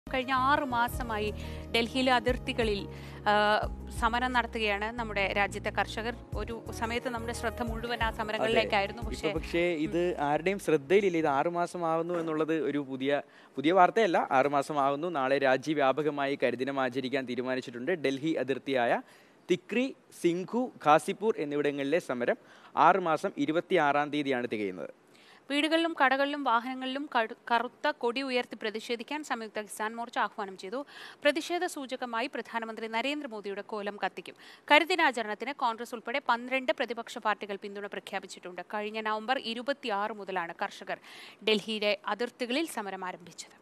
കഴിഞ്ഞ ആറ് മാസമായി ഡൽഹിയിലെ അതിർത്തികളിൽ ആ, സമരം നടത്തുകയാണ് നമ്മുടെ രാജ്യത്തെ കർഷകർ ഒരു സമയത്ത് നമ്മുടെ ശ്രദ്ധ മുഴുവൻ ആ സമരങ്ങളിലേക്കായിരുന്നു ഇപ്പൊ പക്ഷേ പക്ഷേ ഇത് ആരുടെയും ശ്രദ്ധയിലില്ല ഇത് ആറു മാസം ആവുന്നു എന്നുള്ളത് ഒരു പുതിയ പുതിയ വാർത്തയല്ല ആറു മാസം ആവുന്നു നാളെ രാജ്യവ്യാപകമായി കരിദിനം ആചരിക്കാൻ തീരുമാനിച്ചിട്ടുണ്ട് ഡൽഹി അതിർത്തിയായ തിക്രി സിംഘു ഖാസിപ്പൂർ എന്നിവിടങ്ങളിലെ സമരം ആറ് മാസം ഇരുപത്തിയാറാം തീയതിയാണ് തികയുന്നത് വീടുകളിലും കടകളിലും വാഹനങ്ങളിലും കടു- കറുത്ത കൊടി ഉയർത്തി പ്രതിഷേധിക്കാൻ സംയുക്ത കിസാൻ മോർച്ച ആഹ്വാനം ചെയ്തു പ്രതിഷേധ സൂചകമായി പ്രധാനമന്ത്രി നരേന്ദ്രമോദിയുടെ കോലം കത്തിക്കും കരിദിനാചരണത്തിന് കോൺഗ്രസ് ഉൾപ്പെടെ പന്ത്രണ്ട് പ്രതിപക്ഷ പാർട്ടികൾ പിന്തുണ പ്രഖ്യാപിച്ചിട്ടുണ്ട് കഴിഞ്ഞ നവംബർ ഇരുപത്തിയാറ് മുതലാണ് കർഷകർ ഡൽഹിയിലെ അതിർത്തികളിൽ സമരം ആരംഭിച്ചത്